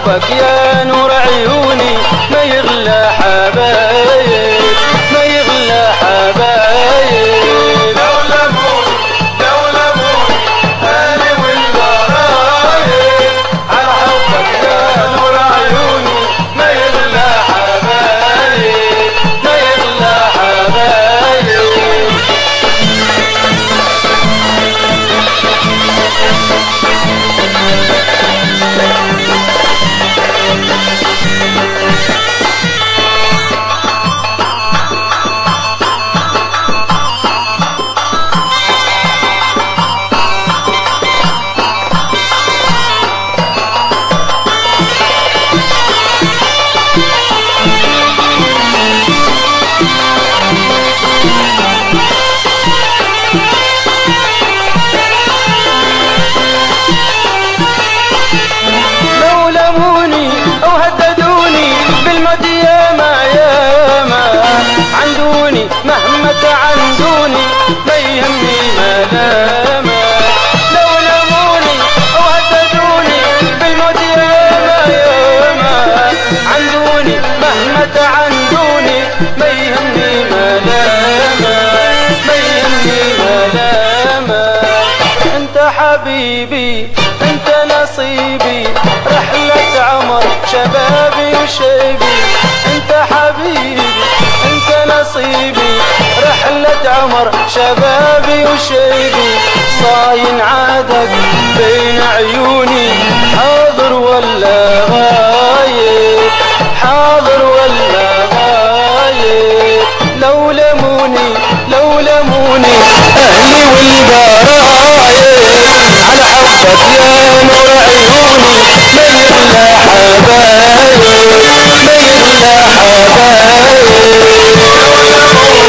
حبك يا نور عيوني ما يغلى حبايب ما يغلى حبايب لو لموني لو لموني اهلي والقرايب على حبك يا نور عيوني ما يغلى حبايب ما يغلى حبايب لو لموني او هددوني بالموت ياما ياما عندوني مهما تعندوني ما يهمني ملامة لو لموني او هددوني بالموت ياما ياما عندوني مهما تعندوني ما يهمني ملامة ما يهمني ملامة انت حبيبي انت نصيبي رحلة عمر شبابي وشيبي انت حبيبي انت نصيبي رحلة عمر شبابي وشيبي صاين عادك بين عيوني حاضر ولا غايب حاضر ولا غايب لو لموني لو لموني اهلي والقرايب على حبك يا نور عيوني ما يغلى حبايب ما يغلى حبايب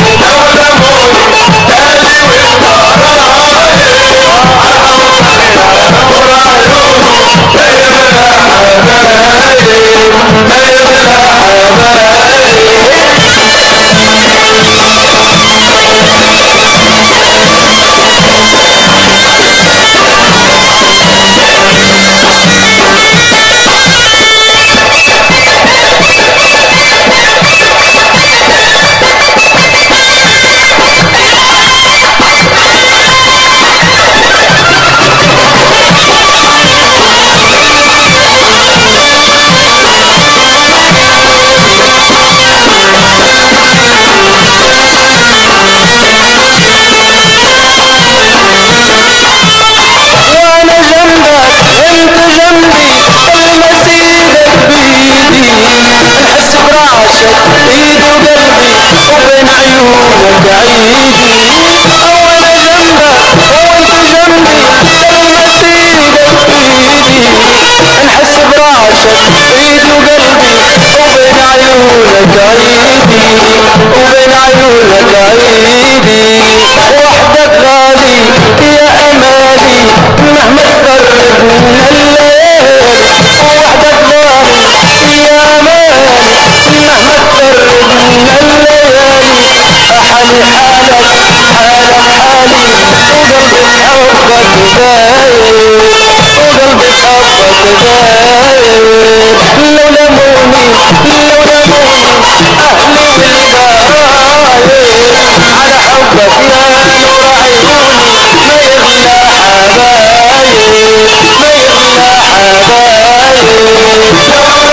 وانا جنبك وانت جنبي المسيرك بيدي نحس براسك ايد وقلبي وبين عيونك عيدي وانا جنبك وانت جنبي المسيرك بيدي نحس براسك ايد وقلبي وبين عيونك عيدي وبين عيونك عيدي وحدك غالي يا امالي مهما تفرقنا الليل وحدك غالي يا امالي مهما تفرقنا الليالي حالي حالك حالك حالي وقلبي حبك دايب وقلبي حبك دايب لو لموني لو لموني اهلي والقرايب على حبك يا نور عيوني ما يغلى حبايب ما يغلى حبايب